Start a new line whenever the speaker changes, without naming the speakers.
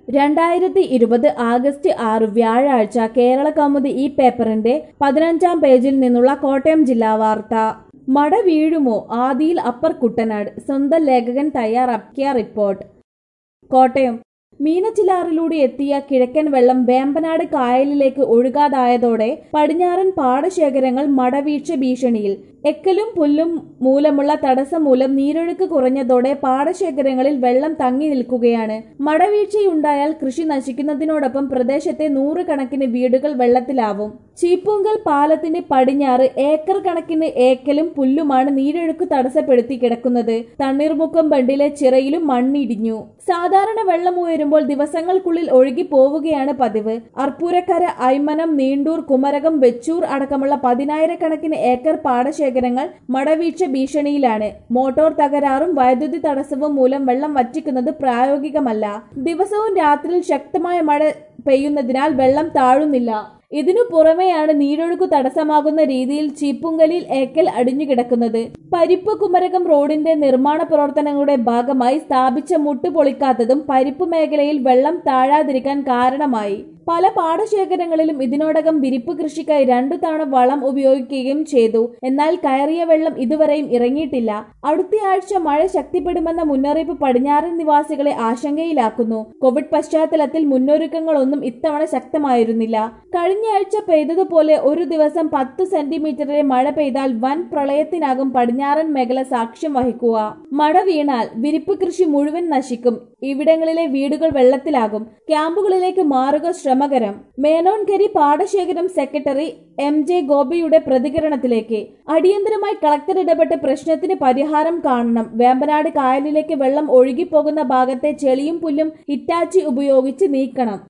രണ്ടായിരത്തി ഇരുപത് ആഗസ്റ്റ് ആറ് വ്യാഴാഴ്ച കേരള കൗമുദി ഈ പേപ്പറിന്റെ പതിനഞ്ചാം പേജിൽ നിന്നുള്ള കോട്ടയം ജില്ലാ വാർത്ത മട വീഴുമോ ആദിയിൽ അപ്പർ കുട്ടനാട് സ്വന്തം ലേഖകൻ തയ്യാറാക്കിയ റിപ്പോർട്ട് കോട്ടയം മീനച്ചിലാറിലൂടെ എത്തിയ കിഴക്കൻ വെള്ളം വേമ്പനാട് കായലിലേക്ക് ഒഴുകാതായതോടെ പടിഞ്ഞാറൻ പാടശേഖരങ്ങൾ മടവീഴ്ച ഭീഷണിയിൽ എക്കലും പുല്ലും മൂലമുള്ള തടസ്സം മൂലം നീരൊഴുക്ക് കുറഞ്ഞതോടെ പാടശേഖരങ്ങളിൽ വെള്ളം തങ്ങി നിൽക്കുകയാണ് മടവീഴ്ചയുണ്ടായാൽ കൃഷി നശിക്കുന്നതിനോടൊപ്പം പ്രദേശത്തെ നൂറുകണക്കിന് വീടുകൾ വെള്ളത്തിലാവും ചീപ്പൂങ്കൽ പാലത്തിന്റെ പടിഞ്ഞാറ് ഏക്കർ കണക്കിന് ഏക്കലും പുല്ലുമാണ് നീരൊഴുക്ക് തടസ്സപ്പെടുത്തി കിടക്കുന്നത് തണ്ണീർമുക്കം ബണ്ടിലെ ചിറയിലും മണ്ണിടിഞ്ഞു സാധാരണ വെള്ളം ഉയരുമ്പോൾ ദിവസങ്ങൾക്കുള്ളിൽ ഒഴുകി പോവുകയാണ് പതിവ് അർപ്പൂരക്കര ഐമനം നീണ്ടൂർ കുമരകം വെച്ചൂർ അടക്കമുള്ള പതിനായിരക്കണക്കിന് ഏക്കർ പാടശേഖരങ്ങൾ മടവീഴ്ച ഭീഷണിയിലാണ് മോട്ടോർ തകരാറും വൈദ്യുതി തടസ്സവും മൂലം വെള്ളം വറ്റിക്കുന്നത് പ്രായോഗികമല്ല ദിവസവും രാത്രിയിൽ ശക്തമായ മഴ പെയ്യുന്നതിനാൽ വെള്ളം താഴുന്നില്ല ഇതിനു പുറമെയാണ് നീരൊഴുക്ക് തടസ്സമാകുന്ന രീതിയിൽ ചീപ്പുങ്കലിൽ ഏക്കൽ അടിഞ്ഞുകിടക്കുന്നത് പരിപ്പ് കുമരകം റോഡിന്റെ നിർമ്മാണ പ്രവർത്തനങ്ങളുടെ ഭാഗമായി സ്ഥാപിച്ച മുട്ട് പൊളിക്കാത്തതും പരിപ്പ് മേഖലയിൽ വെള്ളം താഴാതിരിക്കാൻ കാരണമായി പല പാടശേഖരങ്ങളിലും ഇതിനോടകം വിരിപ്പ് കൃഷിക്കായി രണ്ടു തവണ വളം ഉപയോഗിക്കുകയും ചെയ്തു എന്നാൽ കയറിയ വെള്ളം ഇതുവരെയും ഇറങ്ങിയിട്ടില്ല അടുത്തയാഴ്ച മഴ ശക്തിപ്പെടുമെന്ന മുന്നറിയിപ്പ് പടിഞ്ഞാറൻ നിവാസികളെ ആശങ്കയിലാക്കുന്നു കോവിഡ് പശ്ചാത്തലത്തിൽ മുന്നൊരുക്കങ്ങളൊന്നും ഇത്തവണ ശക്തമായിരുന്നില്ല കഴിഞ്ഞയാഴ്ച പെയ്തതുപോലെ ഒരു ദിവസം പത്ത് സെന്റിമീറ്ററിലെ മഴ പെയ്താൽ വൻ പ്രളയത്തിനാകും പടിഞ്ഞാറൻ മേഖല സാക്ഷ്യം വഹിക്കുക മഴ വീണാൽ വിരിപ്പ് കൃഷി മുഴുവൻ നശിക്കും ഇവിടങ്ങളിലെ വീടുകൾ വെള്ളത്തിലാകും ക്യാമ്പുകളിലേക്ക് മാറുക ശ്രമകരം മേനോൻകരി പാടശേഖരം സെക്രട്ടറി എം ജെ ഗോപിയുടെ പ്രതികരണത്തിലേക്ക് അടിയന്തരമായി കളക്ടർ ഇടപെട്ട് പ്രശ്നത്തിന് പരിഹാരം കാണണം വേമ്പനാട് കായലിലേക്ക് വെള്ളം ഒഴുകിപ്പോകുന്ന ഭാഗത്തെ ചെളിയും പുല്ലും ഹിറ്റാച്ചി ഉപയോഗിച്ച് നീക്കണം